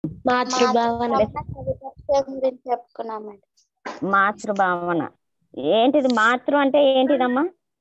మాతృభావన గురించి చెప్పుకున్నాం మేడం మాతృభావన ఏంటిది మాతృ అంటే ఏంటిదమ్మా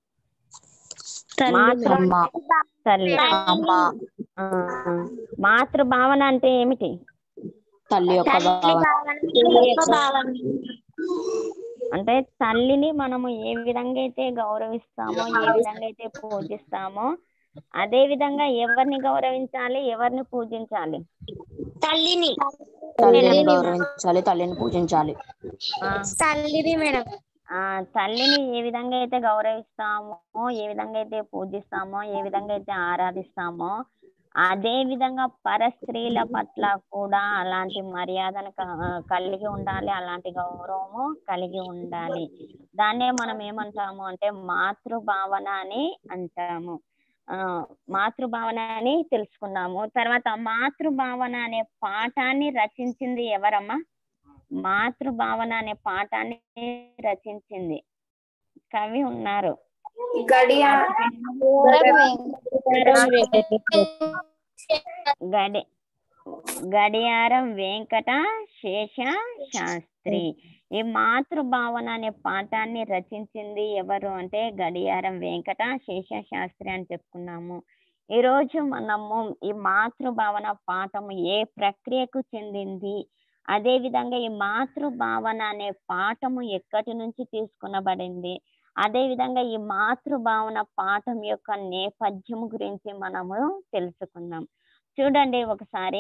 మాతృ అమ్మ తల్లి అమ్మ ఆ, ఆ. మాతృభావన అంటే ఏమిటి తల్లి యొక్క భావన అంటే తల్లిని మనము ఏ విధంగా అయితే గౌరవిస్తామో ఏ విధంగా అయితే పూజిస్తామో అదే విధంగా ఎవరిని గౌరవించాలి ఎవరిని పూజించాలి తల్లిని తల్లిని గౌరవించాలి తల్లిని పూజించాలి ఆ, తల్లిని మేడం ఆ తల్లిని ఏ విధంగా అయితే గౌరవిస్తామో ఏ విధంగా అయితే పూజిస్తామో ఏ విధంగా అయితే ఆరాధిస్తామో అదే విధంగా పర స్త్రీల పట్ల కూడా అలాంటి మర్యాదను క- కలిగి ఉండాలి అలాంటి గౌరవము కలిగి ఉండాలి దాన్నే మనం ఏమంటాము అంటే మాతృభావన అని అంటాము ఆ మాతృభావన అని తెలుసుకున్నాము తర్వాత మాతృభావన అనే పాఠాన్ని రచించింది ఎవరమ్మా మాతృభావన అనే పాఠాన్ని రచించింది కవి ఉన్నారు గడి గడియారం వెంకట శేష శాస్త్రి ఈ మాతృభావన అనే పాఠాన్ని రచించింది ఎవరు అంటే గడియారం వెంకట శేష శాస్త్రి అని చెప్పుకున్నాము ఈ రోజు మనము ఈ మాతృభావన పాఠము ఏ ప్రక్రియకు చెందింది అదే విధంగా ఈ మాతృభావన అనే పాఠము ఎక్కడి నుంచి తీసుకునబడింది అదే విధంగా ఈ మాతృభావన పాఠం యొక్క నేపథ్యం గురించి మనము తెలుసుకుందాం చూడండి ఒకసారి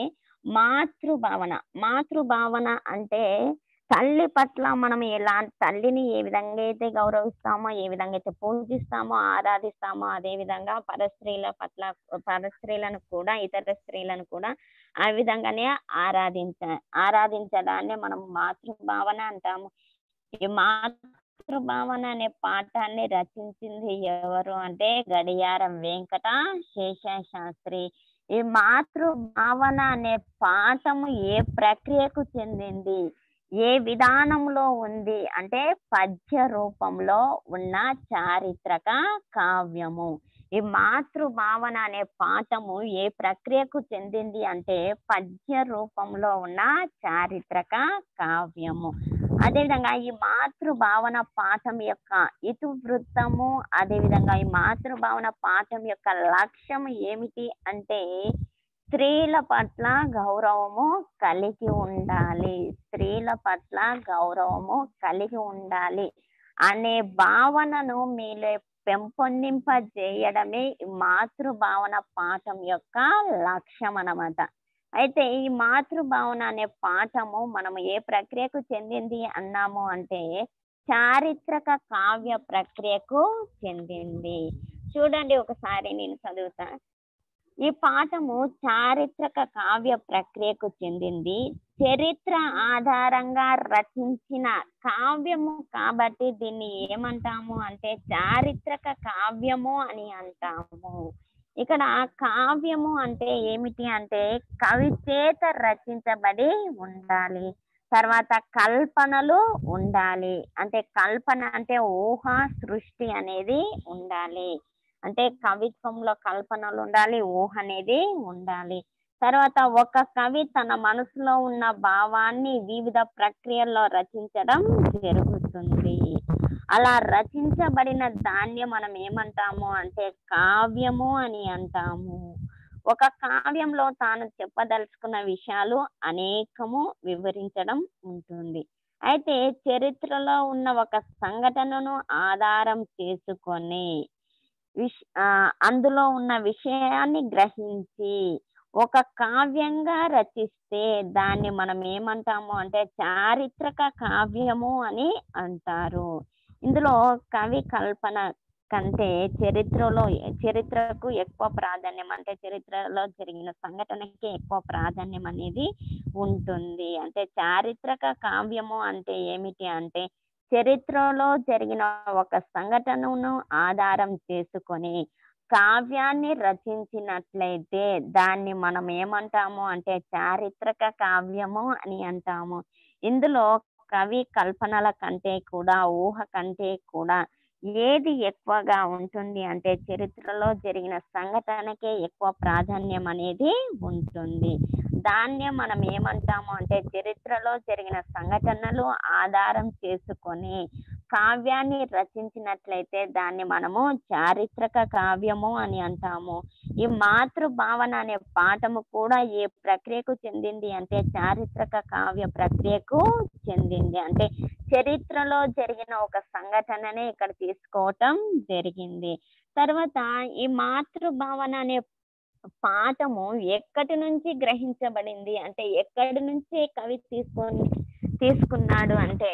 మాతృభావన మాతృభావన అంటే తల్లి పట్ల మనం ఎలా తల్లిని ఏ విధంగా అయితే గౌరవిస్తామో ఏ విధంగా అయితే పూజిస్తామో ఆరాధిస్తామో అదే విధంగా పరస్త్రీల పట్ల పరస్త్రీలను కూడా ఇతర స్త్రీలను కూడా ఆ విధంగానే ఆరాధించ ఆరాధించడాన్ని మనం మాతృభావన అంటాము ఈ మాతృభావన అనే పాఠాన్ని రచించింది ఎవరు అంటే గడియారం వెంకట శేష శాస్త్రి ఈ మాతృభావన అనే పాఠము ఏ ప్రక్రియకు చెందింది ఏ విధానంలో ఉంది అంటే పద్య రూపంలో ఉన్న చారిత్రక కావ్యము ఈ మాతృభావన అనే పాఠము ఏ ప్రక్రియకు చెందింది అంటే పద్య రూపంలో ఉన్న చారిత్రక కావ్యము అదేవిధంగా ఈ మాతృభావన పాఠం యొక్క ఇతివృత్తము అదేవిధంగా ఈ మాతృభావన పాఠం యొక్క లక్ష్యం ఏమిటి అంటే స్త్రీల పట్ల గౌరవము కలిగి ఉండాలి స్త్రీల పట్ల గౌరవము కలిగి ఉండాలి అనే భావనను మీలో పెంపొందింపజేయడమే ఈ మాతృభావన పాఠం యొక్క లక్ష్యం అన్నమాట అయితే ఈ మాతృభావన అనే పాఠము మనము ఏ ప్రక్రియకు చెందింది అన్నాము అంటే చారిత్రక కావ్య ప్రక్రియకు చెందింది చూడండి ఒకసారి నేను చదువుతా ఈ పాఠము చారిత్రక కావ్య ప్రక్రియకు చెందింది చరిత్ర ఆధారంగా రచించిన కావ్యము కాబట్టి దీన్ని ఏమంటాము అంటే చారిత్రక కావ్యము అని అంటాము ఇక్కడ కావ్యము అంటే ఏమిటి అంటే కవి చేత రచించబడి ఉండాలి తర్వాత కల్పనలు ఉండాలి అంటే కల్పన అంటే ఊహ సృష్టి అనేది ఉండాలి అంటే కవిత్వంలో కల్పనలు ఉండాలి ఊహ అనేది ఉండాలి తర్వాత ఒక కవి తన మనసులో ఉన్న భావాన్ని వివిధ ప్రక్రియల్లో రచించడం జరుగుతుంది అలా రచించబడిన దాన్ని మనం ఏమంటాము అంటే కావ్యము అని అంటాము ఒక కావ్యంలో తాను చెప్పదలుచుకున్న విషయాలు అనేకము వివరించడం ఉంటుంది అయితే చరిత్రలో ఉన్న ఒక సంఘటనను ఆధారం చేసుకొని విష్ ఆ, అందులో ఉన్న విషయాన్ని గ్రహించి ఒక కావ్యంగా రచిస్తే దాన్ని మనం ఏమంటాము అంటే చారిత్రక కావ్యము అని అంటారు ఇందులో కవి కల్పన కంటే చరిత్రలో చరిత్రకు ఎక్కువ ప్రాధాన్యం అంటే చరిత్రలో జరిగిన సంఘటనకి ఎక్కువ ప్రాధాన్యం అనేది ఉంటుంది అంటే చారిత్రక కావ్యము అంటే ఏమిటి అంటే చరిత్రలో జరిగిన ఒక సంఘటనను ఆధారం చేసుకొని కావ్యాన్ని రచించినట్లయితే దాన్ని మనం ఏమంటాము అంటే చారిత్రక కావ్యము అని అంటాము ఇందులో కవి కల్పనల కంటే కూడా ఊహ కంటే కూడా ఏది ఎక్కువగా ఉంటుంది అంటే చరిత్రలో జరిగిన సంఘటనకే ఎక్కువ ప్రాధాన్యం అనేది ఉంటుంది దాన్నే మనం ఏమంటాము అంటే చరిత్రలో జరిగిన సంఘటనలు ఆధారం చేసుకొని కావ్యాన్ని రచించినట్లయితే దాన్ని మనము చారిత్రక కావ్యము అని అంటాము ఈ మాతృ భావన అనే పాఠము కూడా ఏ ప్రక్రియకు చెందింది అంటే చారిత్రక కావ్య ప్రక్రియకు చెందింది అంటే చరిత్రలో జరిగిన ఒక సంఘటననే ఇక్కడ తీసుకోవటం జరిగింది తర్వాత ఈ మాతృ భావన అనే పాఠము ఎక్కడి నుంచి గ్రహించబడింది అంటే ఎక్కడి నుంచి కవి తీసుకొని తీసుకున్నాడు అంటే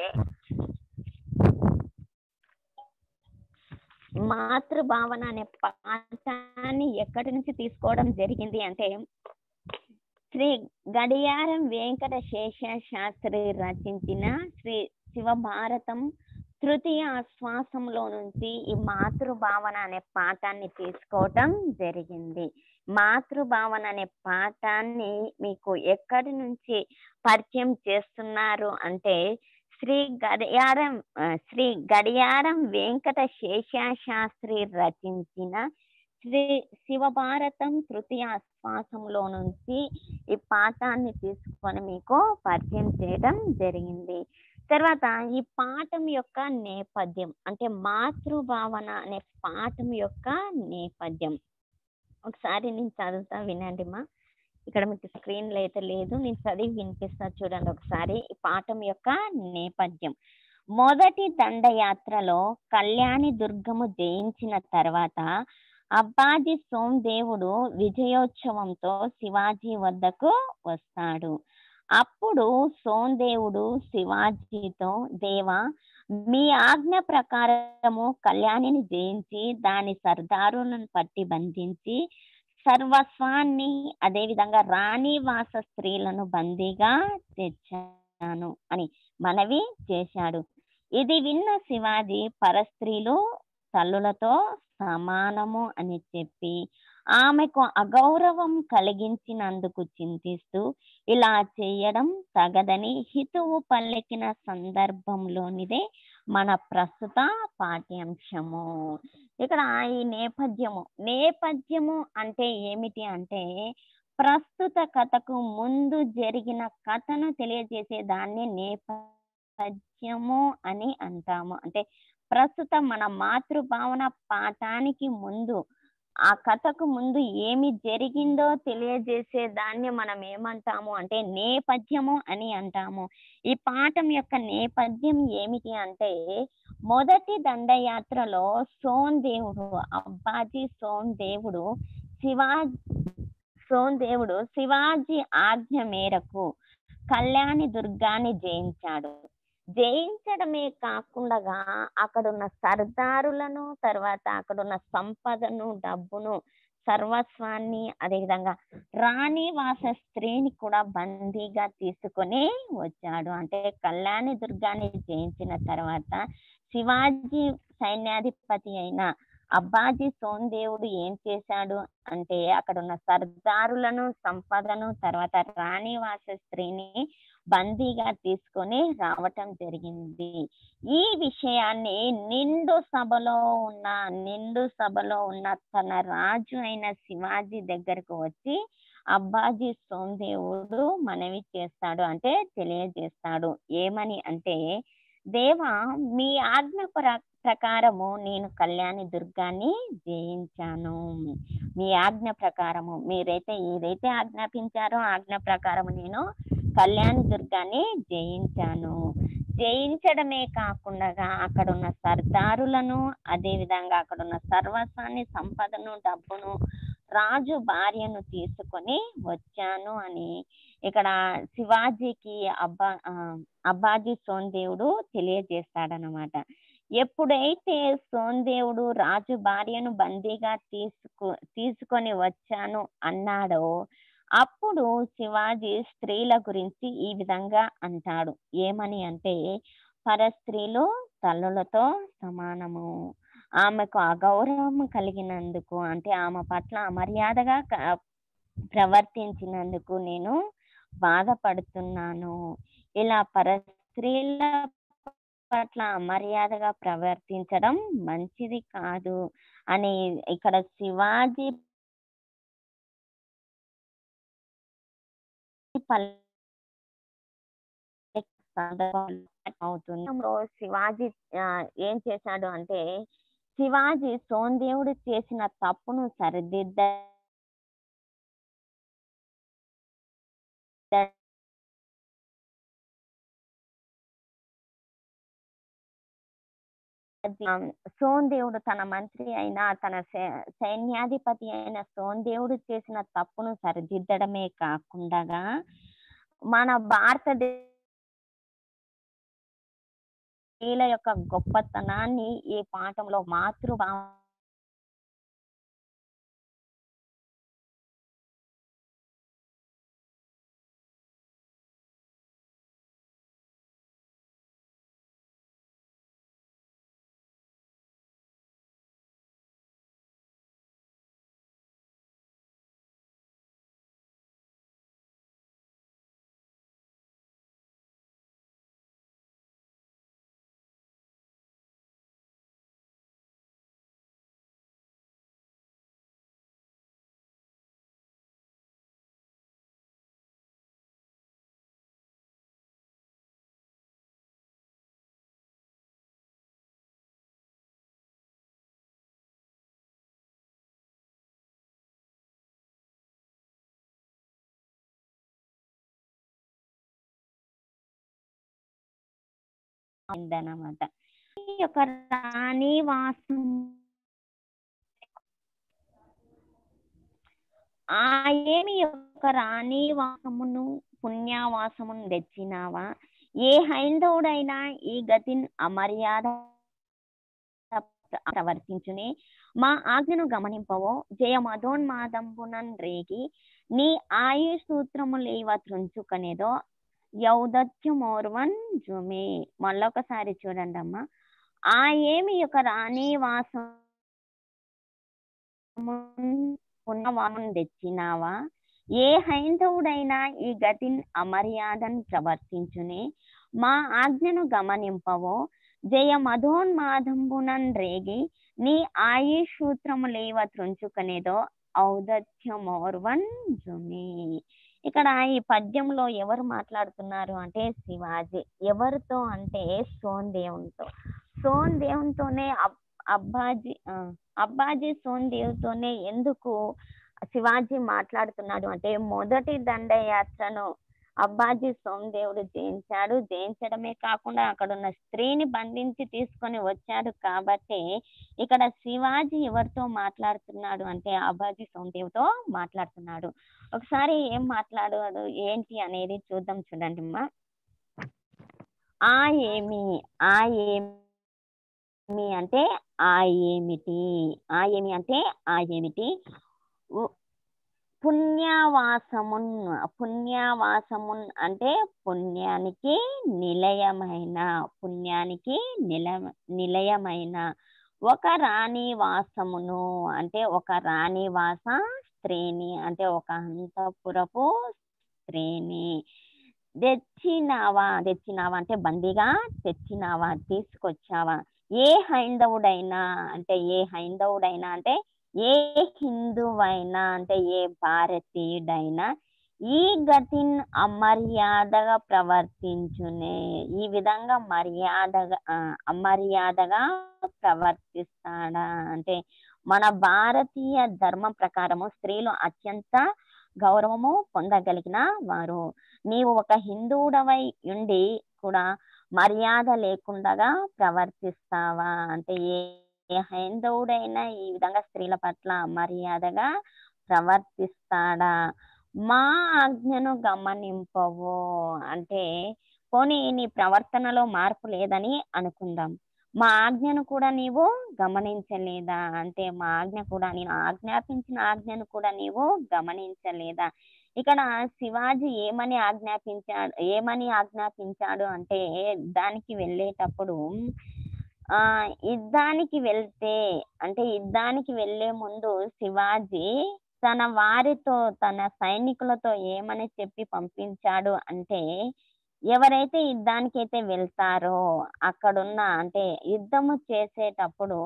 మాతృభావన అనే పాఠాన్ని ఎక్కడి నుంచి తీసుకోవడం జరిగింది అంటే శ్రీ గడియారం వెంకట శేష శాస్త్రి రచించిన శ్రీ శివభారతం తృతీయ ఆశ్వాసంలో నుంచి ఈ మాతృభావన అనే పాఠాన్ని తీసుకోవటం జరిగింది మాతృభావన అనే పాఠాన్ని మీకు ఎక్కడి నుంచి పరిచయం చేస్తున్నారు అంటే శ్రీ గడియారం ఆ, శ్రీ గడియారం వెంకట శేషాశాస్త్రి రచించిన శ్రీ శివభారతం తృతీయ ఆశ్వాసంలో నుంచి ఈ పాఠాన్ని తీసుకొని మీకు పరిచయం చేయడం జరిగింది తర్వాత ఈ పాఠం యొక్క నేపథ్యం అంటే మాతృభావన అనే పాఠం యొక్క నేపథ్యం ఒకసారి నేను చదువుతా వినండి మా ఇక్కడ మీకు స్క్రీన్ లో అయితే లేదు నేను చదివి వినిపిస్తా చూడండి ఒకసారి ఈ పాఠం యొక్క నేపథ్యం మొదటి దండయాత్రలో కళ్యాణి దుర్గము జయించిన తర్వాత అబ్బాజీ సోమదేవుడు విజయోత్సవంతో శివాజీ వద్దకు వస్తాడు అప్పుడు సోమదేవుడు శివాజీతో దేవా మీ ఆజ్ఞ ప్రకారము కళ్యాణిని జయించి దాని సర్దారులను పట్టి బంధించి సర్వస్వాన్ని అదేవిధంగా రాణివాస స్త్రీలను బందీగా తెచ్చాను అని మనవి చేశాడు ఇది విన్న శివాజీ పరస్త్రీలు తల్లులతో సమానము అని చెప్పి ఆమెకు అగౌరవం కలిగించినందుకు చింతిస్తూ ఇలా చేయడం తగదని హితువు పలికిన సందర్భంలోనిదే మన ప్రస్తుత పాఠ్యాంశము ఇక్కడ ఈ నేపథ్యము నేపథ్యము అంటే ఏమిటి అంటే ప్రస్తుత కథకు ముందు జరిగిన కథను తెలియజేసే దాన్ని నేపథ్యము అని అంటాము అంటే ప్రస్తుతం మన మాతృభావన పాఠానికి ముందు ఆ కథకు ముందు ఏమి జరిగిందో తెలియజేసే దాన్ని మనం ఏమంటాము అంటే నేపథ్యము అని అంటాము ఈ పాఠం యొక్క నేపథ్యం ఏమిటి అంటే మొదటి దండయాత్రలో సోందేవుడు అబ్బాజీ సోందేవుడు శివాజీ సోందేవుడు శివాజీ ఆజ్ఞ మేరకు కళ్యాణి దుర్గాన్ని జయించాడు జయించడమే కాకుండా అక్కడున్న సర్దారులను తర్వాత అక్కడున్న సంపదను డబ్బును సర్వస్వాన్ని అదేవిధంగా రాణివాస స్త్రీని కూడా బందీగా తీసుకొని వచ్చాడు అంటే కళ్యాణి దుర్గాన్ని జయించిన తర్వాత శివాజీ సైన్యాధిపతి అయిన అబ్బాజీ సోందేవుడు ఏం చేశాడు అంటే అక్కడ ఉన్న సర్దారులను సంపదను తర్వాత రాణివాస స్త్రీని బందీగా తీసుకొని రావటం జరిగింది ఈ విషయాన్ని నిండు సభలో ఉన్న నిండు సభలో ఉన్న తన రాజు అయిన శివాజీ దగ్గరకు వచ్చి అబ్బాజీ సోమదేవుడు మనవి చేస్తాడు అంటే తెలియజేస్తాడు ఏమని అంటే దేవా మీ ఆజ్ఞ ప్ర- ప్రకారము నేను కళ్యాణి దుర్గాన్ని జయించాను మీ ఆజ్ఞ ప్రకారము మీరైతే ఏదైతే ఆజ్ఞాపించారో ఆజ్ఞ ప్రకారము నేను కళ్యాణి దుర్గాన్ని జయించాను జయించడమే కాకుండా అక్కడ ఉన్న సర్దారులను అదే విధంగా అక్కడ ఉన్న సర్వస్వాన్ని సంపదను డబ్బును రాజు భార్యను తీసుకొని వచ్చాను అని ఇక్కడ శివాజీకి అబ్బా ఆ, అబ్బాజీ సోందేవుడు తెలియజేస్తాడనమాట ఎప్పుడైతే సోందేవుడు రాజు భార్యను బందీగా తీసుకు తీసుకొని వచ్చాను అన్నాడో అప్పుడు శివాజీ స్త్రీల గురించి ఈ విధంగా అంటాడు ఏమని అంటే పరస్త్రీలు తల్లులతో సమానము ఆమెకు అగౌరవం కలిగినందుకు అంటే ఆమె పట్ల అమర్యాదగా క- ప్రవర్తించినందుకు నేను బాధపడుతున్నాను ఇలా పరస్త్రీల పట్ల అమర్యాదగా ప్రవర్తించడం మంచిది కాదు అని ఇక్కడ శివాజీ పల్లె సందర్భంలో అవుతుంది లో శివాజీ ఆ, ఏం చేశాడు అంటే శివాజీ సోందేవుడు చేసిన తప్పును సరిదిద్ద సోందేవుడు తన మంత్రి అయిన తన సై- సైన్యాధిపతి అయిన సోందేవుడు చేసిన తప్పును సరిదిద్దడమే కాకుండా మన భారతదేశ స్త్రీల యొక్క గొప్పతనాన్ని ఈ పాఠంలో మాతృభావ అన్నమాట ఈ యొక్క రాణివాసం ఆ ఏమి యొక్క రాణివాసమును పుణ్యవాసమును తెచ్చినావా ఏ హైందవుడైనా ఈ గతిని అమర్యాద ప్రవర్తించునే మా ఆజ్ఞను గమనింపవో జయ మధోన్మాదంబునన్ రేగి నీ ఆయు సూత్రము లేవ త్రుంచుకనేదో యౌదత్యమోర్వన్ జుమే మళ్ళొకసారి చూడండి అమ్మా ఆ ఏమి యొక్క రాణివాసం పుణ్యవామం తెచ్చినావా ఏ హైందవుడైనా ఈ గతిని అమర్యాదను ప్రవర్తించునే మా ఆజ్ఞను గమనింపవో జయ మధోన్మాదంబునన్ రేగి నీ ఆయుష్ సూత్రము లేవ త్రుంచుకనేదో ఔదత్యమోర్వన్ జుమి ఇక్కడ ఈ పద్యంలో ఎవరు మాట్లాడుతున్నారు అంటే శివాజీ ఎవరితో అంటే సోన్ దేవునితో సోన్ దేవునితోనే అబ్- అబ్బాజీ ఆ, అబ్బాజీ సోన్ దేవుతోనే ఎందుకు శివాజీ మాట్లాడుతున్నాడు అంటే మొదటి దండయాత్రను అబ్బాజీ సోమదేవుడు జయించాడు జయించడమే కాకుండా అక్కడ ఉన్న స్త్రీని బంధించి తీసుకొని వచ్చాడు కాబట్టి ఇక్కడ శివాజీ ఎవరితో మాట్లాడుతున్నాడు అంటే అబ్బాజీ సోమదేవుతో మాట్లాడుతున్నాడు ఒకసారి ఏం మాట్లాడాడు ఏంటి అనేది చూద్దాం చూడండి అమ్మా ఆ ఏమి ఆ ఏమి అంటే ఆ ఏమిటి ఆ ఏమి అంటే ఆ ఏమిటి ఉ- పుణ్యవాసమున్ పుణ్యవాసమున్ అంటే పుణ్యానికి నిలయమైన పుణ్యానికి నిల నిలయమైన ఒక రాణి వాసమును అంటే ఒక రాణి వాస స్త్రీని అంటే ఒక అంతఃపురపు స్త్రీని తెచ్చినావా తెచ్చినావా అంటే బందీగా తెచ్చినావా తీసుకొచ్చావా ఏ హైందవుడైనా అంటే ఏ హైందవుడైనా అంటే ఏ హిందువైనా అంటే ఏ భారతీయుడైనా ఈ గతిన్ అమర్యాదగా ప్రవర్తించునే ఈ విధంగా మర్యాదగా ఆ, అమర్యాదగా ప్రవర్తిస్తాడా అంటే మన భారతీయ ధర్మం ప్రకారము స్త్రీలు అత్యంత గౌరవము పొందగలిగిన వారు నీవు ఒక హిందువుడవై ఉండి కూడా మర్యాద లేకుండా ప్రవర్తిస్తావా అంటే ఏ ఏ హైందవుడైనా ఈ విధంగా స్త్రీల పట్ల మర్యాదగా ప్రవర్తిస్తాడా మా ఆజ్ఞను గమనింపవు అంటే పోనీ నీ ప్రవర్తనలో మార్పు లేదని అనుకుందాం మా ఆజ్ఞను కూడా నీవు గమనించలేదా అంటే మా ఆజ్ఞ కూడా నేను ఆజ్ఞాపించిన ఆజ్ఞను కూడా నీవు గమనించలేదా ఇక్కడ శివాజీ ఏమని ఆజ్ఞాపించాడు ఏమని ఆజ్ఞాపించాడు అంటే దానికి వెళ్ళేటప్పుడు ఆ యుద్ధానికి వెళ్తే అంటే యుద్ధానికి వెళ్ళే ముందు శివాజీ తన వారితో తన సైనికులతో ఏమని చెప్పి పంపించాడు అంటే ఎవరైతే యుద్ధానికి అయితే వెళ్తారో అక్కడున్న అంటే యుద్ధము చేసేటప్పుడు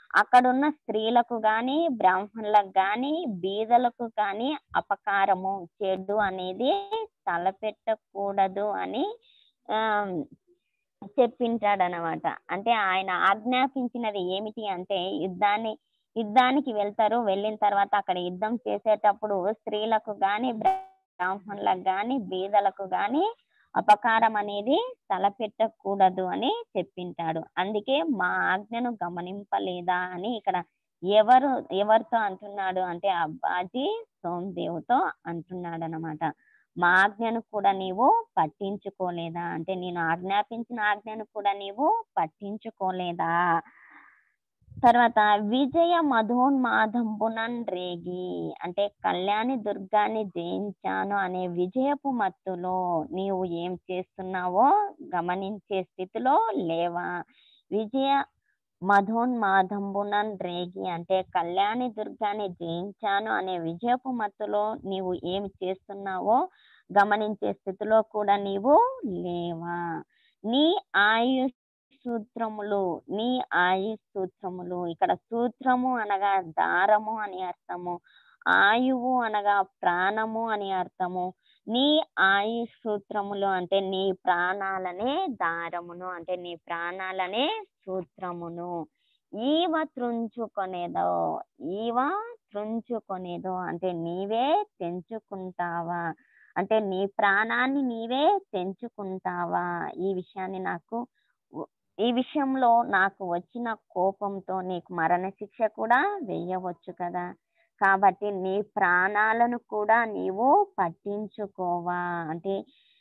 అక్కడున్న స్త్రీలకు గాని బ్రాహ్మణులకు గాని బీదలకు గాని అపకారము చెడు అనేది తలపెట్టకూడదు అని ఆ చెప్పింటాడనమాట అంటే ఆయన ఆజ్ఞాపించినది ఏమిటి అంటే యుద్ధాన్ని యుద్ధానికి వెళ్తారు వెళ్ళిన తర్వాత అక్కడ యుద్ధం చేసేటప్పుడు స్త్రీలకు గాని బ్రాహ్మణులకు గాని బీదలకు గాని అపకారం అనేది తలపెట్టకూడదు అని చెప్పింటాడు అందుకే మా ఆజ్ఞను గమనింపలేదా అని ఇక్కడ ఎవరు ఎవరితో అంటున్నాడు అంటే అబ్బాజీ సోమదేవుతో అంటున్నాడు అనమాట మా ఆజ్ఞను కూడా నీవు పట్టించుకోలేదా అంటే నేను ఆజ్ఞాపించిన ఆజ్ఞను కూడా నీవు పట్టించుకోలేదా తర్వాత విజయ మధోన్మాదంబునన్ రేగి అంటే కళ్యాణి దుర్గాన్ని జయించాను అనే విజయపు మత్తులో నీవు ఏం చేస్తున్నావో గమనించే స్థితిలో లేవా విజయ మధోన్మాదంబునన్ రేగి అంటే కళ్యాణి దుర్గాన్ని జయించాను అనే విజయపు మత్తులో నీవు ఏమి చేస్తున్నావో గమనించే స్థితిలో కూడా నీవు లేవా నీ ఆయుష్ సూత్రములు నీ ఆయుష్ సూత్రములు ఇక్కడ సూత్రము అనగా దారము అని అర్థము ఆయువు అనగా ప్రాణము అని అర్థము నీ ఆయుష్ సూత్రములు అంటే నీ ప్రాణాలనే దారమును అంటే నీ ప్రాణాలనే సూత్రమును ఈవ త్రుంచుకొనేదో ఈవ త్రుంచుకొనేదో అంటే నీవే తెంచుకుంటావా అంటే నీ ప్రాణాన్ని నీవే తెంచుకుంటావా ఈ విషయాన్ని నాకు ఈ విషయంలో నాకు వచ్చిన కోపంతో నీకు మరణ శిక్ష కూడా వేయవచ్చు కదా కాబట్టి నీ ప్రాణాలను కూడా నీవు పట్టించుకోవా అంటే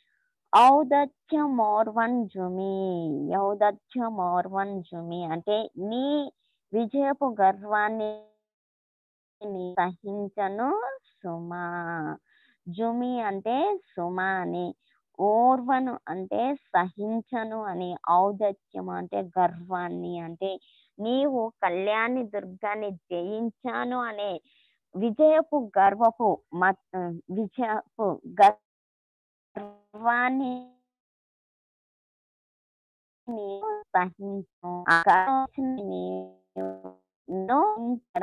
ఔదత్య మోర్వన్ జుమి ఔదత్య మోర్వన్ జుమి అంటే నీ విజయపు గర్వాన్ని నీ సహించను సుమా జుమి అంటే సుమ అని ఓర్వను అంటే సహించను అని ఔదత్యం అంటే గర్వాన్ని అంటే నీవు కళ్యాణి దుర్గాన్ని జయించాను అనే విజయపు గర్వపు మత్ విజయపు గర్వాన్ని నీవు సహించు ఆ గర్వాన్ని నీవు ఇక్కడ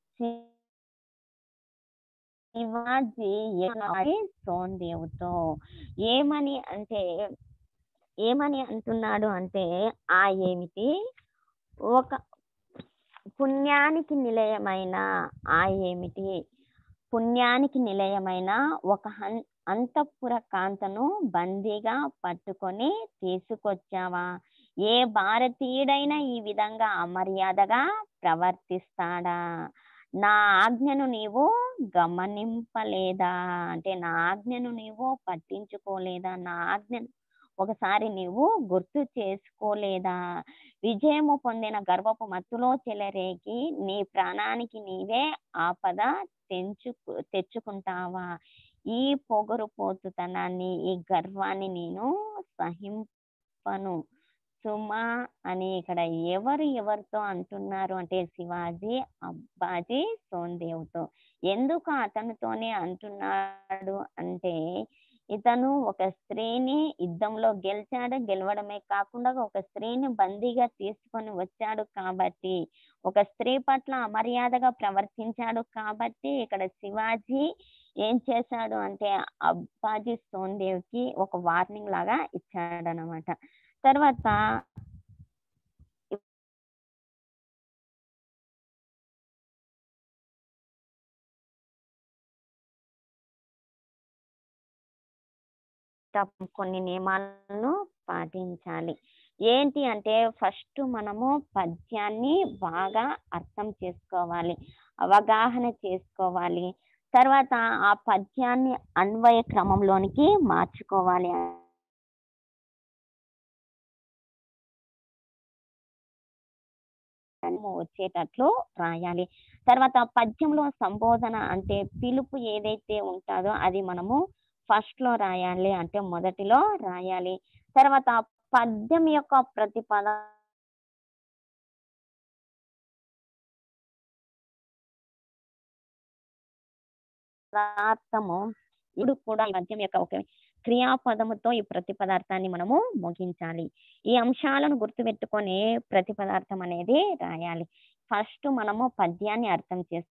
శివాజీ ఏమని సోందేవుతో ఏమని అంటే ఏమని అంటున్నాడు అంటే ఆ ఏమిటి ఒక పుణ్యానికి నిలయమైన ఆ ఏమిటి పుణ్యానికి నిలయమైన ఒక హన్ అంతఃపుర కాంతను బందీగా పట్టుకొని తీసుకొచ్చావా ఏ భారతీయుడైనా ఈ విధంగా అమర్యాదగా ప్రవర్తిస్తాడా నా ఆజ్ఞను నీవు గమనింపలేదా అంటే నా ఆజ్ఞను నీవు పట్టించుకోలేదా నా ఆజ్ఞను ఒకసారి నీవు గుర్తు చేసుకోలేదా విజయము పొందిన గర్వపు మత్తులో చెలరేగి నీ ప్రాణానికి నీవే ఆపద తెంచు తెచ్చుకుంటావా ఈ పొగరు పోతుతనాన్ని ఈ గర్వాన్ని నేను సహింపను సుమా అని ఇక్కడ ఎవరు ఎవరితో అంటున్నారు అంటే శివాజీ అబ్బాజీ సోందేవ్తో ఎందుకు అతనితోనే అంటున్నాడు అంటే ఇతను ఒక స్త్రీని యుద్ధంలో గెలిచాడు గెలవడమే కాకుండా ఒక స్త్రీని బందీగా తీసుకొని వచ్చాడు కాబట్టి ఒక స్త్రీ పట్ల అమర్యాదగా ప్రవర్తించాడు కాబట్టి ఇక్కడ శివాజీ ఏం చేశాడు అంటే అబ్బాజీ సోందేవ్కి ఒక వార్నింగ్ లాగా ఇచ్చాడనమాట తర్వాత కొన్ని నియమాలను పాటించాలి ఏంటి అంటే ఫస్ట్ మనము పద్యాన్ని బాగా అర్థం చేసుకోవాలి అవగాహన చేసుకోవాలి తర్వాత ఆ పద్యాన్ని అన్వయ క్రమంలోనికి మార్చుకోవాలి వచ్చేటట్లు రాయాలి తర్వాత పద్యంలో సంబోధన అంటే పిలుపు ఏదైతే ఉంటుందో అది మనము ఫస్ట్ లో రాయాలి అంటే మొదటిలో రాయాలి తర్వాత పద్యం యొక్క ప్రతిపద పదార్థము ఇప్పుడు కూడా ఈ పద్యం యొక్క ఒక క్రియాపదముతో ఈ ప్రతిపదార్థాన్ని మనము ముగించాలి ఈ అంశాలను గుర్తుపెట్టుకొని ప్రతిపదార్థం అనేది రాయాలి ఫస్ట్ మనము పద్యాన్ని అర్థం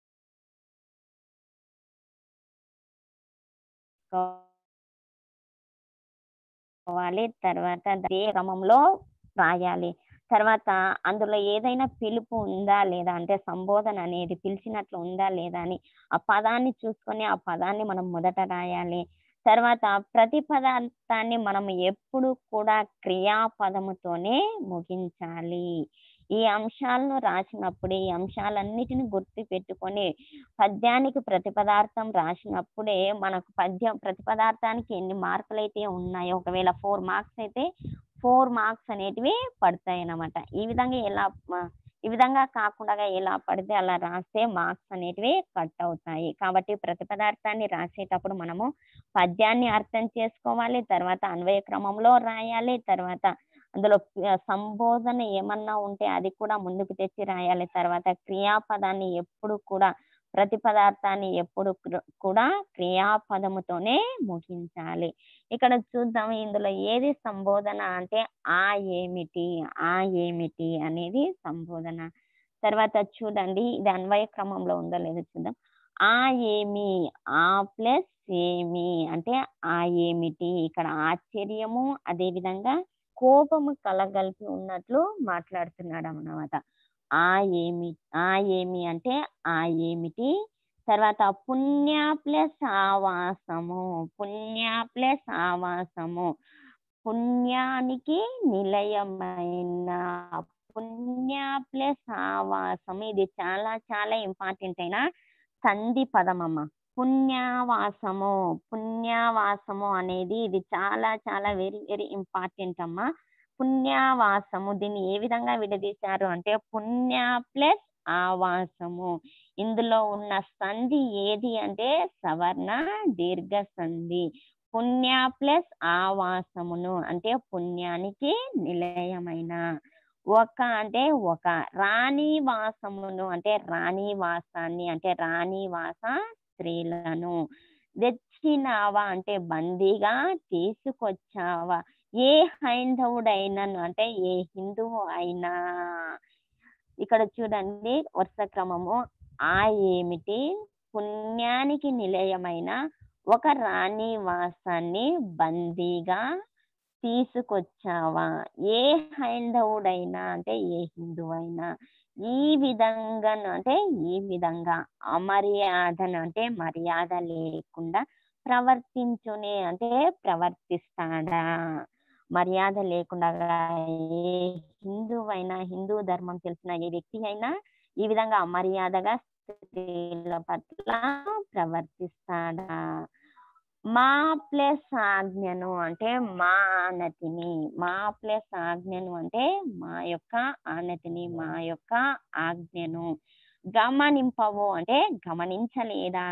చేసుకోవాలి తర్వాత అదే క్రమంలో రాయాలి తర్వాత అందులో ఏదైనా పిలుపు ఉందా లేదా అంటే సంబోధన అనేది పిలిచినట్లు ఉందా లేదా అని ఆ పదాన్ని చూసుకొని ఆ పదాన్ని మనం మొదట రాయాలి తర్వాత ప్రతి పదార్థాన్ని మనం ఎప్పుడు కూడా క్రియాపదముతోనే ముగించాలి ఈ అంశాలను రాసినప్పుడు ఈ అంశాలన్నిటిని గుర్తు పెట్టుకొని పద్యానికి ప్రతిపదార్థం రాసినప్పుడే మనకు పద్యం ప్రతిపదార్థానికి ఎన్ని మార్కులు అయితే ఉన్నాయో ఒకవేళ ఫోర్ మార్క్స్ అయితే ఫోర్ మార్క్స్ అనేటివి పడతాయి అన్నమాట ఈ విధంగా ఎలా మ- ఈ విధంగా కాకుండా ఎలా పడితే అలా రాస్తే మార్క్స్ అనేటివి కట్ అవుతాయి కాబట్టి ప్రతిపదార్థాన్ని రాసేటప్పుడు మనము పద్యాన్ని అర్థం చేసుకోవాలి తర్వాత అన్వయ క్రమంలో రాయాలి తర్వాత అందులో ప- సంబోధన ఏమన్నా ఉంటే అది కూడా ముందుకు తెచ్చి రాయాలి తర్వాత క్రియాపదాన్ని ఎప్పుడు కూడా ప్రతిపదార్థాన్ని ఎప్పుడు క్ర- కూడా క్రియాపదముతోనే ముగించాలి ఇక్కడ చూద్దాం ఇందులో ఏది సంబోధన అంటే ఆ ఏమిటి ఆ ఏమిటి అనేది సంబోధన తర్వాత చూడండి ఇది అన్వయ క్రమంలో ఉందో లేదో చూద్దాం ఆ ఏమి ఆ ప్లస్ ఏమి అంటే ఆ ఏమిటి ఇక్కడ ఆశ్చర్యము అదే విధంగా కోపము కలగలిపి ఉన్నట్లు మాట్లాడుతున్నాడు అన్నమాట ఆ ఏమి ఆ ఏమి అంటే ఆ ఏమిటి తర్వాత పుణ్య ప్లస్ ఆవాసము పుణ్య ప్లస్ ఆవాసము పుణ్యానికి నిలయమైన పుణ్య ప్లస్ ఆవాసం ఇది చాలా చాలా ఇంపార్టెంట్ అయిన సంధి పదం అమ్మ పుణ్యవాసము పుణ్యవాసము అనేది ఇది చాలా చాలా వెరీ వెరీ ఇంపార్టెంట్ అమ్మా పుణ్యవాసము దీన్ని ఏ విధంగా విడదీశారు అంటే పుణ్య ప్లస్ ఆవాసము ఇందులో ఉన్న సంధి ఏది అంటే సవర్ణ దీర్ఘ సంధి పుణ్య ప్లస్ ఆవాసమును అంటే పుణ్యానికి నిలయమైన ఒక అంటే ఒక రాణి వాసమును అంటే రాణి వాసాన్ని అంటే రాణి వాస స్త్రీలను తెచ్చినావా అంటే బందీగా తీసుకొచ్చావా ఏ హైందవుడైనను అంటే ఏ హిందువు అయినా ఇక్కడ చూడండి వరుస క్రమము ఆ ఏమిటి పుణ్యానికి నిలయమైన ఒక రాణి వాసాన్ని బందీగా తీసుకొచ్చావా ఏ హైందవుడైనా అంటే ఏ హిందువైనా ఈ విధంగా అంటే ఈ విధంగా అమర్యాదను అంటే మర్యాద లేకుండా ప్రవర్తించునే అంటే ప్రవర్తిస్తాడా మర్యాద లేకుండా ఏ హిందువైనా హిందూ ధర్మం తెలిసిన ఏ వ్యక్తి అయినా ఈ విధంగా అమర్యాదగా స్త్రీల పట్ల ప్రవర్తిస్తాడా మా ప్లస్ ఆజ్ఞను అంటే మా ఆనతిని మా ప్లస్ ఆజ్ఞను అంటే మా యొక్క ఆనతిని మా యొక్క ఆజ్ఞను గమనింపవు అంటే గమనించలేదా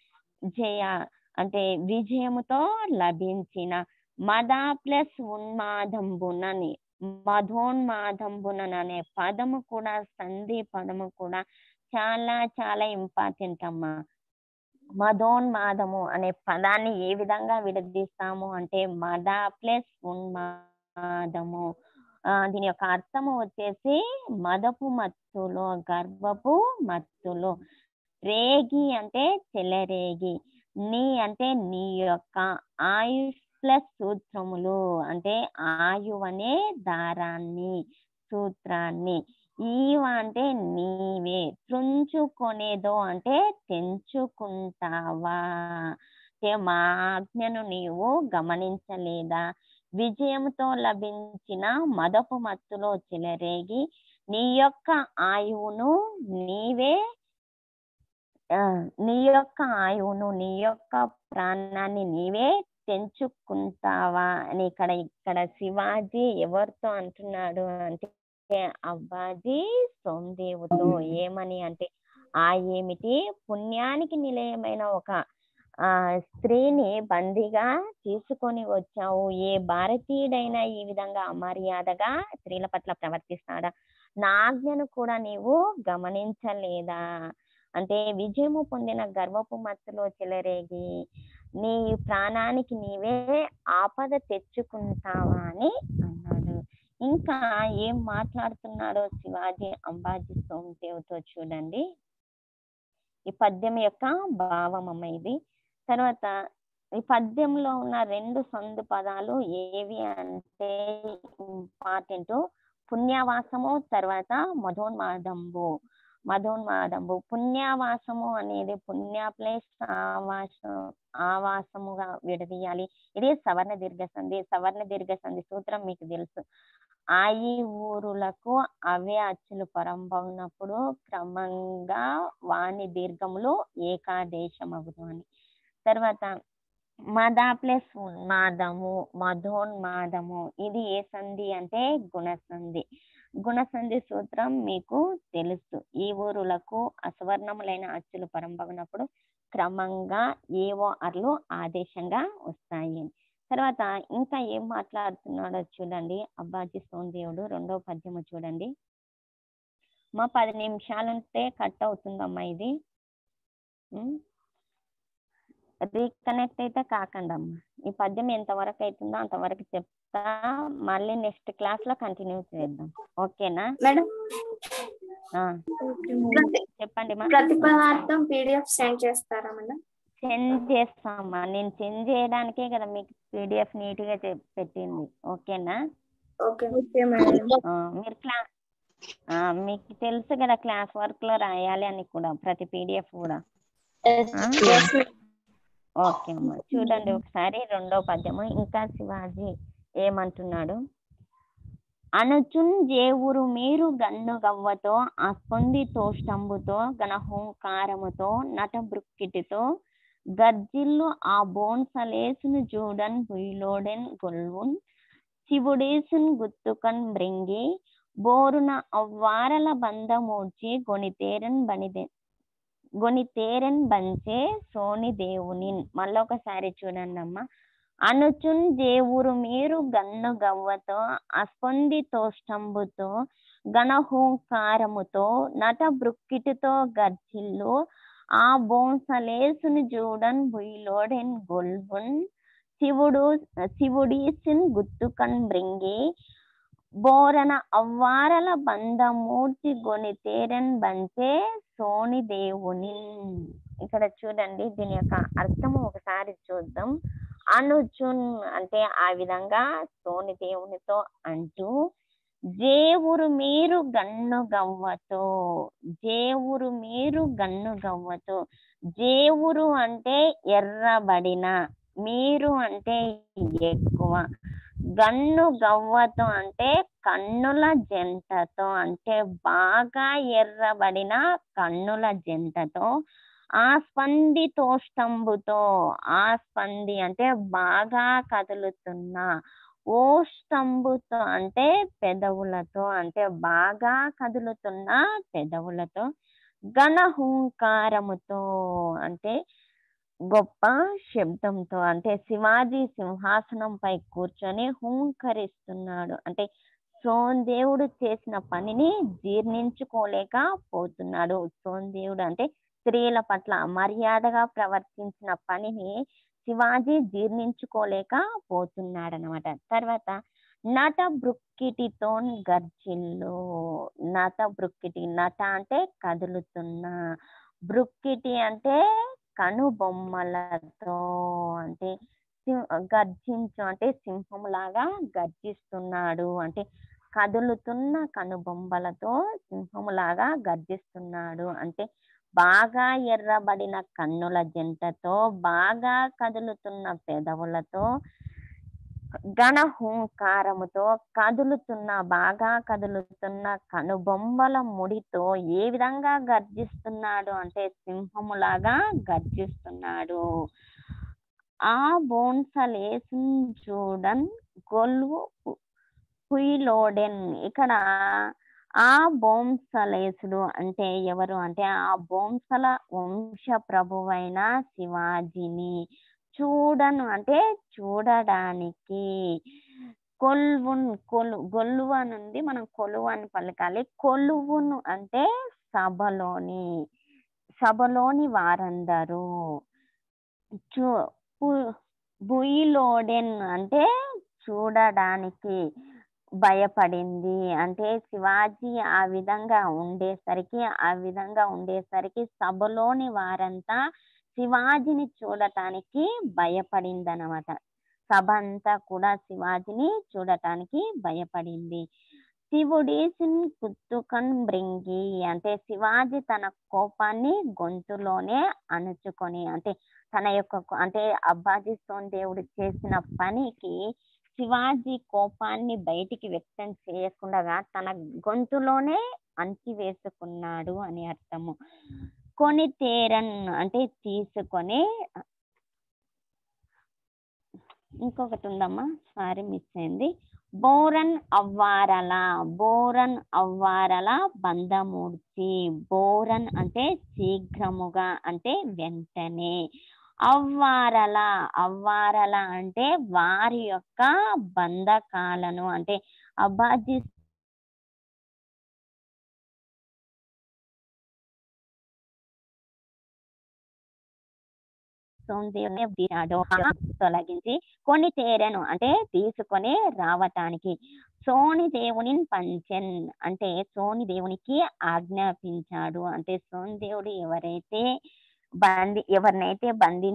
జయ అంటే విజయముతో లభించిన మద ప్లస్ ఉన్మాదంబునని మధోన్మాదంబునని అనే పదము కూడా సంధి పదము కూడా చాలా చాలా ఇంపార్టెంట్ అమ్మా మధోన్మాదము అనే పదాన్ని ఏ విధంగా విడదీస్తాము అంటే మద ప్లస్ ఉన్మాదము ఆ, దీని యొక్క అర్థము వచ్చేసి మదపు మత్తులో గర్భపు మత్తులో రేగి అంటే చెలరేగి నీ అంటే నీ యొక్క ఆయుష్ ప్లస్ సూత్రములు అంటే ఆయు అనే దారాన్ని సూత్రాన్ని ఈవ అంటే నీవే త్రుంచుకొనేదో అంటే తెంచుకుంటావా అంటే మా ఆజ్ఞను నీవు గమనించలేదా విజయంతో లభించిన మదపు మత్తులో చెలరేగి నీ యొక్క ఆయువును నీవే ఆ, నీ యొక్క ఆయువును నీ యొక్క ప్రాణాన్ని నీవే తెంచుకుంటావా అని ఇక్కడ ఇక్కడ శివాజీ ఎవరితో అంటున్నాడు అంటే అబ్బాజీ సోమదేవుతో ఏమని అంటే ఆ ఏమిటి పుణ్యానికి నిలయమైన ఒక ఆ స్త్రీని బందీగా తీసుకొని వచ్చావు ఏ భారతీయుడైనా ఈ విధంగా అమర్యాదగా స్త్రీల పట్ల ప్రవర్తిస్తాడా నా ఆజ్ఞను కూడా నీవు గమనించలేదా అంటే విజయము పొందిన గర్వపు మత్తులో చెలరేగి నీ ప్రాణానికి నీవే ఆపద తెచ్చుకుంటావా అని అన్నాడు ఇంకా ఏం మాట్లాడుతున్నాడో శివాజీ అంబాజీ సోమదేవ్తో చూడండి ఈ పద్యం యొక్క భావం అమ్మ ఇది తర్వాత ఈ పద్యంలో ఉన్న రెండు సందు పదాలు ఏవి అంటే ఇంపార్టెంట్ పుణ్యవాసము తర్వాత మధోన్మాదంబు మధోన్మాదంబు పుణ్యవాసము అనేది పుణ్య ప్లేస్ ఆవాసం ఆవాసముగా విడదీయాలి ఇది సవర్ణ దీర్ఘ సంధి సవర్ణ దీర్ఘ సంధి సూత్రం మీకు తెలుసు ఆ ఈ ఊరులకు అవే అచ్చులు పరంపడినప్పుడు క్రమంగా వాణి దీర్ఘములు ఏకాదేశమగును అని తర్వాత మద ప్లస్ ఉన్మాదము మధోన్మాదము ఇది ఏ సంధి అంటే గుణసంధి గుణసంధి సూత్రం మీకు తెలుసు ఈ ఊరులకు అసవర్ణములైన అచ్చులు పరంపగినప్పుడు క్రమంగా ఏవో అర్లు ఆదేశంగా వస్తాయి తర్వాత ఇంకా ఏం మాట్లాడుతున్నాడో చూడండి అబ్బాజీ సోందేవుడు రెండో పద్యము చూడండి మా పది నిమిషాలుంటే కట్ అవుతుందమ్మా ఇది రీకనెక్ట్ అయితే కాకండి అమ్మా ఈ పద్యం ఎంతవరకు అవుతుందో అంతవరకు చెప్తా మళ్ళీ నెక్స్ట్ క్లాస్ లో కంటిన్యూ చేద్దాం ఓకేనా మేడం ఆ, చెప్పండి మా ప్రతి పదార్థం పీడిఎఫ్ సెండ్ చేస్తారా మేడం సెండ్ చేస్తామా నేను సెండ్ చేయడానికే కదా మీకు పీడిఎఫ్ నీట్ గా చెప్- పెట్టింది ఓకేనా ఓకే ఓకే మేడం ఆ, మీరు క్లా ఆ, మీకు తెలుసు కదా క్లాస్ వర్క్ లో రాయాలి అని కూడా ప్రతి పీడిఎఫ్ కూడా ఓకే అమ్మా చూడండి ఒకసారి రెండో పద్యము ఇంకా శివాజీ ఏమంటున్నాడు అనుచున్ జేవురు మీరు గన్ను గవ్వతో అస్పొంది తోష్టంబుతో గణహోంకారముతో నట బృక్కిటితో గర్జిల్లు ఆ బోన్సలేసును జూడన్ బుయిలోడెన్ గొల్వున్ శివుడేసున్ గుత్తుకన్ బ్రింగి బోరున అవ్వారల బంధమూర్చి గొనితేరన్ బనిదే గొనితేరన్ బంచే సోని దేవుని మళ్ళొకసారి చూడండి అమ్మ అనుచున్ జేవురు మీరు గన్ను గవ్వతో అస్పొంది తోష్టంబుతో గణహోంకారముతో నట బృక్కిటితో గర్జిల్లు ఆ బోన్సలేసుని చూడన్ బుయిలోడెన్ గొల్వున్ శివుడు శివుడీసిన్ గుత్తుకన్ బ్రింగి బోరన అవ్వారల బంధమూర్తి గొని తేరన్ బంచే సోని దేవుని ఇక్కడ చూడండి దీని యొక్క అర్థము ఒకసారి చూద్దాం అనుచున్ అంటే ఆ విధంగా సోని దేవునితో అంటూ జేవురు మీరు గన్ను గవ్వతో జేవురు మీరు గన్ను గవ్వతో జేవురు అంటే ఎర్రబడిన మీరు అంటే ఎక్కువ గన్ను గవ్వతో అంటే కన్నుల జంటతో అంటే బాగా ఎర్రబడిన కన్నుల జంటతో ఆ స్పంది తోష్టంబుతో ఆ స్పంది అంటే బాగా కదులుతున్న ఓష్టంబుతో అంటే పెదవులతో అంటే బాగా కదులుతున్న పెదవులతో గణహుంకారముతో అంటే గొప్ప శబ్దంతో అంటే శివాజీ సింహాసనంపై కూర్చొని హుంకరిస్తున్నాడు అంటే సోందేవుడు చేసిన పనిని జీర్ణించుకోలేక పోతున్నాడు సోందేవుడు అంటే స్త్రీల పట్ల అమర్యాదగా ప్రవర్తించిన పనిని శివాజీ జీర్ణించుకోలేక పోతున్నాడు అనమాట తర్వాత నట బృక్కిటితో గర్జిల్లు నట బృక్కిటి నట అంటే కదులుతున్న బృక్కిటి అంటే కనుబొమ్మలతో అంటే సి- గర్జించు అంటే సింహం లాగా గర్జిస్తున్నాడు అంటే కదులుతున్న కనుబొమ్మలతో సింహములాగా గర్జిస్తున్నాడు అంటే బాగా ఎర్రబడిన కన్నుల జంటతో బాగా కదులుతున్న పెదవులతో గణహుంకారముతో కదులుతున్న బాగా కదులుతున్న కనుబొమ్మల ముడితో ఏ విధంగా గర్జిస్తున్నాడు అంటే సింహములాగా గర్జిస్తున్నాడు ఆ బోన్సలేసు చూడన్ గొల్వు పుయిలోడెన్ ఇక్కడ ఆ బోంసలేసుడు అంటే ఎవరు అంటే ఆ బోంసల వంశ ప్రభువైన శివాజీని చూడను అంటే చూడడానికి కొల్వున్ కొలు గొల్లువ నుండి మనం కొలువు అని పలకాలి కొలువును అంటే సభలోని సభలోని వారందరూ చూ పు- బుయిలోడెన్ అంటే చూడడానికి భయపడింది అంటే శివాజీ ఆ విధంగా ఉండేసరికి ఆ విధంగా ఉండేసరికి సభలోని వారంతా శివాజీని చూడటానికి భయపడిందనమాట సభ అంతా కూడా శివాజీని చూడటానికి భయపడింది శివుడీసిన్ కుత్తుకన్ బ్రింగి అంటే శివాజీ తన కోపాన్ని గొంతులోనే అణుచుకొని అంటే తన యొక్క కో- అంటే అబ్బాజీ సోన్ దేవుడు చేసిన పనికి శివాజీ కోపాన్ని బయటికి వ్యక్తం చేయకుండా తన గొంతులోనే అంటి వేసుకున్నాడు అని అర్థము కొని తేరన్ అంటే తీసుకొని ఇంకొకటి ఉందమ్మా సారీ మిస్ అయింది బోరన్ అవ్వారల బోరన్ అవ్వారల బంధమూర్చి బోరన్ అంటే శీఘ్రముగా అంటే వెంటనే అవ్వారల అవ్వారల అంటే వారి యొక్క బంధకాలను అంటే అబ్బాజీ సోమదేవుని తీరాడు తొలగించి కొన్ని తేరెను అంటే తీసుకొని రావటానికి సోని దేవుని పంచన్ అంటే సోని దేవునికి ఆజ్ఞాపించాడు అంటే సోని దేవుడు ఎవరైతే బంది ఎవరినైతే బంధి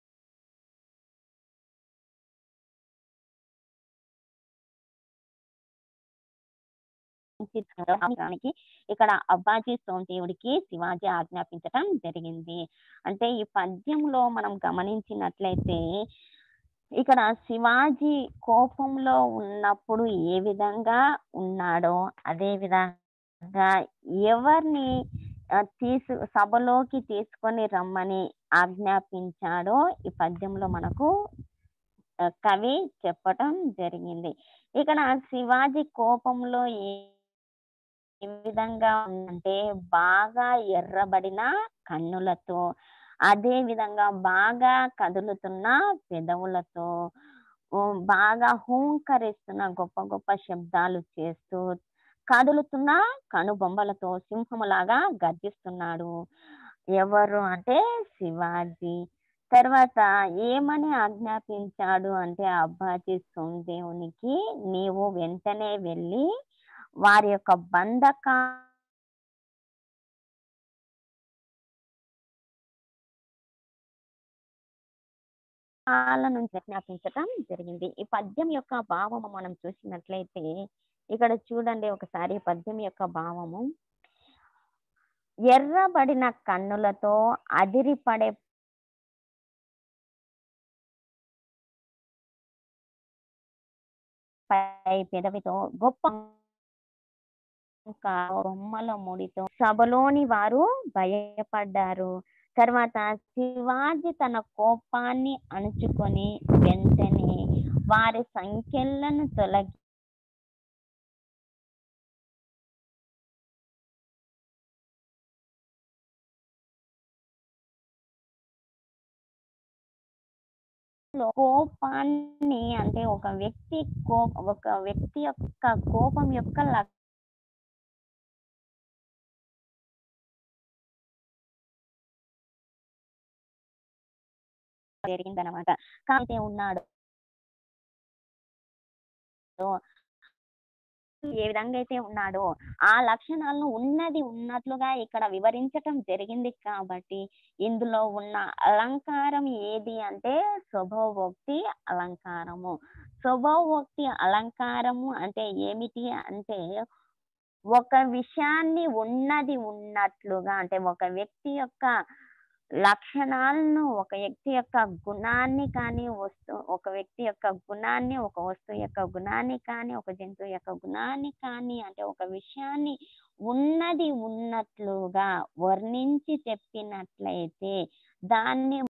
దానికి ఇక్కడ అబ్బాజీ సోమదేవుడికి శివాజీ ఆజ్ఞాపించటం జరిగింది అంటే ఈ పద్యంలో మనం గమనించినట్లయితే ఇక్కడ శివాజీ కోపంలో ఉన్నప్పుడు ఏ విధంగా ఉన్నాడో అదే విధంగా ఎవరిని ఆ, తీసు సభలోకి తీసుకొని రమ్మని ఆజ్ఞాపించాడో ఈ పద్యంలో మనకు ఆ, కవి చెప్పటం జరిగింది ఇక్కడ శివాజీ కోపంలో ఏ ఏ విధంగా ఉందంటే బాగా ఎర్రబడిన కన్నులతో అదే విధంగా బాగా కదులుతున్న పెదవులతో ఓ బాగా హూంకరిస్తున్న గొప్ప గొప్ప శబ్దాలు చేస్తూ కదులుతున్న కనుబొమ్మలతో సింహములాగా గర్జిస్తున్నాడు ఎవరు అంటే శివాజీ తర్వాత ఏమని ఆజ్ఞాపించాడు అంటే అబ్బాజీ సోమదేవునికి నీవు వెంటనే వెళ్ళి వారి యొక్క బంధక నుంచి జ్ఞాపించటం జరిగింది ఈ పద్యం యొక్క భావము మనం చూసినట్లయితే ఇక్కడ చూడండి ఒకసారి ఈ పద్యం యొక్క భావము ఎర్రబడిన కన్నులతో అదిరిపడే పై పెదవితో గొప్ప ఇంకా బొమ్మల ముడితో సభలోని వారు భయపడ్డారు తర్వాత శివాజీ తన కోపాన్ని అణుచుకొని వెంటనే వారి సంఖ్యలను తొలగి కోపాన్ని అంటే ఒక వ్యక్తి కో ఒక వ్యక్తి యొక్క కోపం యొక్క లక్ష జరిగిందనమాట కాకపోతే ఉన్నాడు ఏ విధంగా అయితే ఉన్నాడో ఆ లక్షణాలను ఉన్నది ఉన్నట్లుగా ఇక్కడ వివరించటం జరిగింది కాబట్టి ఇందులో ఉన్న అలంకారం ఏది అంటే స్వభావోక్తి అలంకారము స్వభావోక్తి అలంకారము అంటే ఏమిటి అంటే ఒక విషయాన్ని ఉన్నది ఉన్నట్లుగా అంటే ఒక వ్యక్తి యొక్క లక్షణాలను ఒక వ్యక్తి యొక్క గుణాన్ని కానీ వస్తు ఒక వ్యక్తి యొక్క గుణాన్ని ఒక వస్తువు యొక్క గుణాన్ని కానీ ఒక జంతువు యొక్క గుణాన్ని కానీ అంటే ఒక విషయాన్ని ఉన్నది ఉన్నట్లుగా వర్ణించి చెప్పినట్లయితే దాన్ని